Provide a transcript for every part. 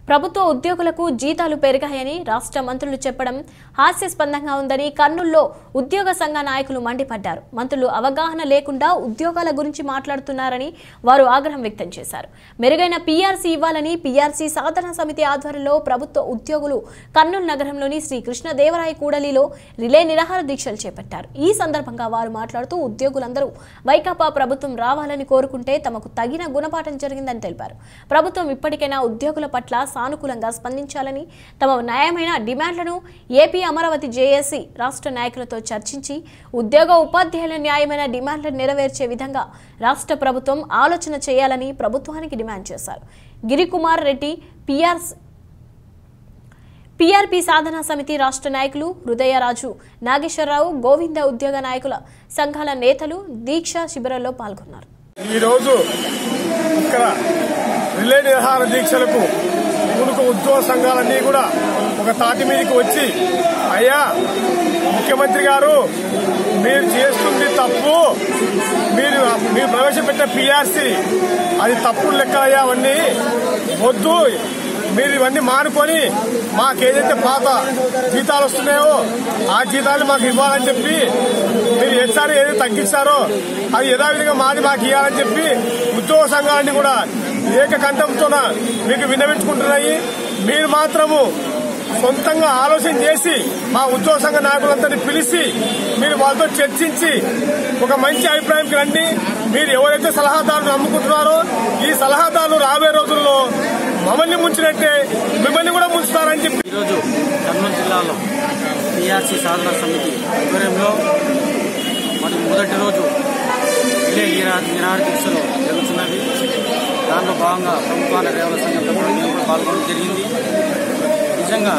ప్రభుత్వ ఉద్యోగులకు జీతాలు పెరిగాయని రాష్ట్ర మంత్రులు చెప్పడం హాస్యాస్పదంగా ఉందని కర్నూలులో ఉద్యోగ సంఘ నాయకులు మండిపడ్డారు మంత్రులు అవగాహన లేకుండా ఉద్యోగాల గురించి మాట్లాడుతున్నారని వారు ఆగ్రహం వ్యక్తం చేశారు మెరుగైన పీఆర్సీ ఇవ్వాలని పీఆర్సీ సాధన సమితి ఆధ్వర్యంలో ప్రభుత్వ ఉద్యోగులు కర్నూలు నగరంలోని శ్రీ కృష్ణదేవరాయ కూడలిలో రిలే నిరాహార దీక్షలు చేపట్టారు ఈ సందర్భంగా వారు మాట్లాడుతూ ఉద్యోగులందరూ వైకాపా ప్రభుత్వం రావాలని కోరుకుంటే తమకు తగిన గుణపాఠం జరిగిందని తెలిపారు ప్రభుత్వం ఇప్పటికైనా ఉద్యోగుల పట్ల సానుకూలంగా స్పందించాలని తమ న్యాయమైన డిమాండ్లను ఏపీ అమరావతి జేఏసీ రాష్ట్ర నాయకులతో చర్చించి ఉద్యోగ ఉపాధ్యాయుల న్యాయమైన డిమాండ్లను నెరవేర్చే విధంగా రాష్ట్ర ప్రభుత్వం ఆలోచన చేయాలని ప్రభుత్వానికి డిమాండ్ చేశారు గిరికుమార్ రెడ్డి పిఆర్స్ పీఆర్పీ సాధనా సమితి రాష్ట్ర నాయకులు హృదయరాజు నాగేశ్వరరావు గోవింద ఉద్యోగ నాయకుల సంఘాల నేతలు దీక్ష శిబిరంలో పాల్గొన్నారు ఈరోజు ఇక్కడ రిలే నిరహార దీక్షలకు మునుకు ఉద్యోగ సంఘాలన్నీ కూడా ఒక తాటి మీదకి వచ్చి అయ్యా ముఖ్యమంత్రి గారు మీరు చేస్తుంది తప్పు మీరు మీరు ప్రవేశపెట్టే పిఆర్సీ అది తప్పుడు లెక్కలయ్యా అవన్నీ వద్దు మీరు ఇవన్నీ మానుకొని మాకేదైతే పాత జీతాలు వస్తున్నాయో ఆ జీతాలు మాకు ఇవ్వాలని చెప్పి మీరు హెచ్ఆర్ ఏదైతే తగ్గిస్తారో అది యథావిధిగా మాది మాకు ఇవ్వాలని చెప్పి ఉద్యోగ సంఘాలన్నీ కూడా ఏకకంఠంతోన మీకు విన్నవించుకుంటున్నాయి మీరు మాత్రము సొంతంగా ఆలోచన చేసి మా ఉద్యోగ సంఘ నాయకులందరినీ పిలిచి మీరు వాళ్ళతో చర్చించి ఒక మంచి అభిప్రాయంకి రండి మీరు ఎవరైతే సలహాదారులు నమ్ముకుంటున్నారో ఈ సలహాదారులు రాబోయే రోజుల్లో మమ్మల్ని ముంచినట్టే మిమ్మల్ని కూడా ముంచుతారని చెప్పి ఈరోజు కర్నూలు జిల్లాలో టీఆర్సీ సాధన సమితి ఆధ్వర్యంలో మరి మొదటి రోజు రిలే నిరా- నిరాహార దీక్షలు జరుగుతున్నవి దాంట్లో భాగంగా ప్రభుత్వాల రేవుల సంఘం తరపున నేను కూడా పాల్గొనడం జరిగింది నిజంగా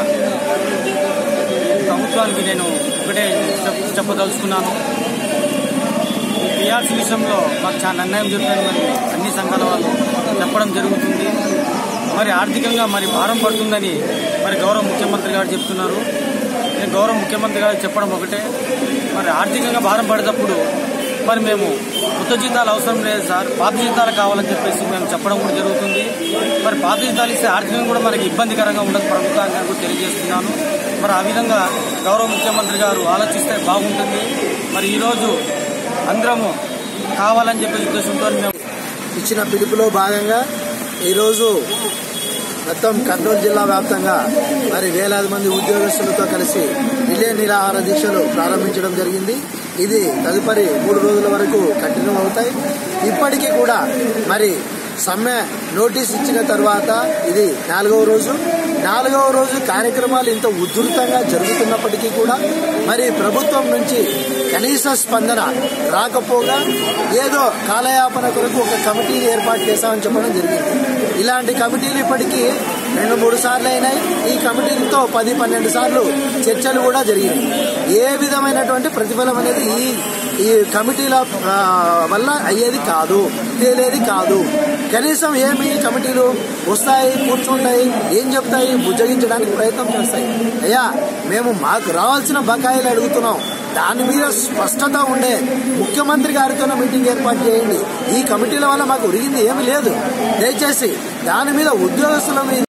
ఈ ప్రభుత్వానికి నేను ఒకటే చెప్- చెప్పదలుచుకున్నాను ఈ టీఆర్సీ విషయంలో మాకు చాలా అన్యాయం జరుగుతుందని మరి అన్ని సంఘాల వాళ్ళు చెప్పడం జరుగుతుంది మరి ఆర్థికంగా మరి భారం పడుతుందని మరి గౌరవ ముఖ్యమంత్రి గారు చెప్తున్నారు నేను గౌరవ ముఖ్యమంత్రి గారు చెప్పడం ఒకటే మరి ఆర్థికంగా భారం పడేటప్పుడు మరి మేము కొత్త జీతాలు అవసరం లేదు సార్ పాత జీతాలు కావాలని చెప్పేసి మేము చెప్పడం కూడా జరుగుతుంది మరి పాత జీతాలు ఇస్తే ఆర్థికంగా కూడా మనకి ఇబ్బందికరంగా ఉండదు ప్రభుత్వానికి కూడా తెలియజేస్తున్నాను మరి ఆ విధంగా గౌరవ ముఖ్యమంత్రి గారు ఆలోచిస్తే బాగుంటుంది మరి ఈరోజు అందరము కావాలని చెప్పే ఉద్దేశంతో మేము ఇచ్చిన పిలుపులో భాగంగా ఈరోజు మొత్తం కర్నూలు జిల్లా వ్యాప్తంగా మరి వేలాది మంది ఉద్యోగస్తులతో కలిసి రిలే నిరాహార దీక్షలు ప్రారంభించడం జరిగింది ఇది తదుపరి మూడు రోజుల వరకు కంటిన్యూ అవుతాయి ఇప్పటికీ కూడా మరి సమ్మె నోటీస్ ఇచ్చిన తర్వాత ఇది నాలుగవ రోజు నాలుగవ రోజు కార్యక్రమాలు ఇంత ఉధృతంగా జరుగుతున్నప్పటికీ కూడా మరి ప్రభుత్వం నుంచి కనీస స్పందన రాకపోగా ఏదో కాలయాపన కొరకు ఒక కమిటీని ఏర్పాటు చేశామని చెప్పడం జరిగింది ఇలాంటి కమిటీలు ఇప్పటికీ రెండు మూడు సార్లు అయినాయి ఈ కమిటీలతో పది పన్నెండు సార్లు చర్చలు కూడా జరిగినాయి ఏ విధమైనటువంటి ప్రతిఫలం అనేది ఈ ఈ కమిటీల ఆ, వల్ల అయ్యేది కాదు తేలేది కాదు కనీసం ఏమి కమిటీలు వస్తాయి కూర్చుంటాయి ఏం చెప్తాయి బుజ్జగించడానికి ప్రయత్నం చేస్తాయి అయ్యా మేము మాకు రావాల్సిన బకాయిలు అడుగుతున్నాం దాని మీద స్పష్టత ఉండే ముఖ్యమంత్రి గారితో మీటింగ్ ఏర్పాటు చేయండి ఈ కమిటీల వల్ల మాకు ఉరిగింది ఏమీ లేదు దయచేసి దాని మీద ఉద్యోగస్తుల మీద